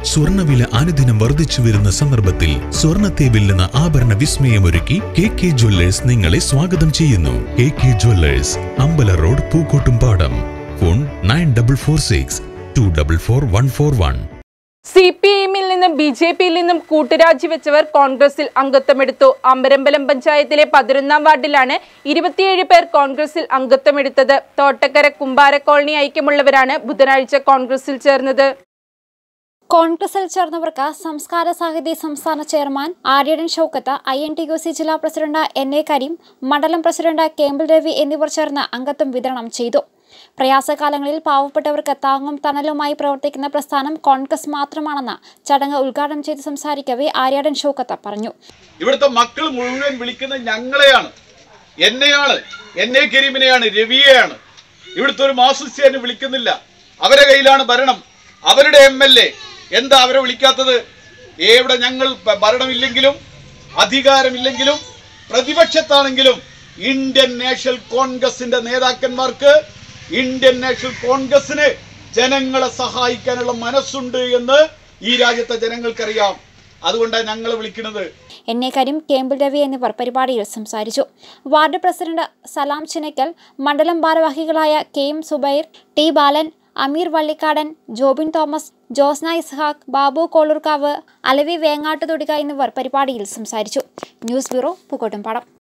സ്വർണ്ണവില അനുദിനം വർദ്ധിച്ചു വരുന്ന സന്ദർഭത്തിൽ സ്വർണ്ണത്തെ വെല്ലുന്ന ആഭരണ വിസ്മയമൊരുക്കി കെ കെ ജ്വല്ലേഴ്സ് നിങ്ങളെ സ്വാഗതം ചെയ്യുന്നു കെ കെ ജ്വല്ലേഴ്സ് അമ്പല road Pookkottumpadam phone nine double four six two double four one four one C P എമ്മിൽ നിന്നും ബി ജെ പിയിൽ നിന്നും കൂട്ടുരാജി വെച്ചവർ കോൺഗ്രസിൽ അംഗത്വമെടുത്തു അമ്പരമ്പലം പഞ്ചായത്തിലെ പതിനൊന്നാം വാർഡിലാണ് ഇരുപത്തിയേഴ് പേർ കോൺഗ്രസിൽ അംഗത്വമെടുത്തത് തോട്ടക്കര കുമ്പാര കോളനി ഐക്യമുള്ളവരാണ് ബുധനാഴ്ച കോൺഗ്രസിൽ ചേർന്നത് കോൺഗ്രസിൽ ചേർന്നവർക്ക് സംസ്കാര സാഹിത്യ സംസ്ഥാന chairman Aryadan Shoukath I N T U C ജില്ലാ പ്രസിഡന്റ് എൻ എ കരീം മണ്ഡലം പ്രസിഡന്റ് കേമ്പിൾ രവി എന്നിവർ ചേർന്ന് അംഗത്വം വിതരണം ചെയ്തു പ്രയാസകാലങ്ങളിൽ പാവപ്പെട്ടവർക്ക് താങ്ങും തണലുമായി പ്രവർത്തിക്കുന്ന പ്രസ്ഥാനം കോൺഗ്രസ് മാത്രമാണെന്ന് ചടങ്ങ് ഉദ്ഘാടനം ചെയ്ത് സംസാരിക്കവെ ആര്യാടൻ ഷൌക്കത്ത് പറഞ്ഞു ഇവിടുത്തെ മക്കൾ മുഴുവൻ വിളിക്കുന്നത് ഞങ്ങളെയാണ് എന്നെയാണ് എന്നെ കരീമിനെയാണ് രവിയെയാണ് ഇവിടുത്തെ ഒരു മാസിസ്റ്റിനെ വിളിക്കുന്നില്ല അവരെ കയ്യിലാണ് ഭരണം അവരുടെ എം എൽ എ എന്താ അവരെ വിളിക്കാത്തത് എവിടെ ഞങ്ങൾ ഭ- ഭരണമില്ലെങ്കിലും അധികാരമില്ലെങ്കിലും പ്രതിപക്ഷത്താണെങ്കിലും ഇന്ത്യൻ നാഷണൽ കോൺഗ്രസിന്റെ നേതാക്കന്മാർക്ക് ഇന്ത്യൻ നാഷണൽ കോൺഗ്രസിന് ജനങ്ങളെ സഹായിക്കാനുള്ള മനസ്സുണ്ട് എന്ന് ഈ രാജ്യത്തെ ജനങ്ങൾക്കറിയാം അതുകൊണ്ടാണ് ഞങ്ങൾ വിളിക്കുന്നത് എൻ എ കരീം കേമ്പിൾ രവി എന്നിവർ പരിപാടിയിൽ സംസാരിച്ചു വാർഡ് പ്രസിഡന്റ് സലാം ചിനക്കൽ മണ്ഡലം ഭാരവാഹികളായ K M Subair T Balan Ameer Vallikkadan Jobin Thomas Josna Ishaq Babu Kolurkavu Alavi Vengattuthodika എന്നിവർ പരിപാടിയിൽ സംസാരിച്ചു ന്യൂസ് ബ്യൂറോ പൂക്കോട്ടുംപാടം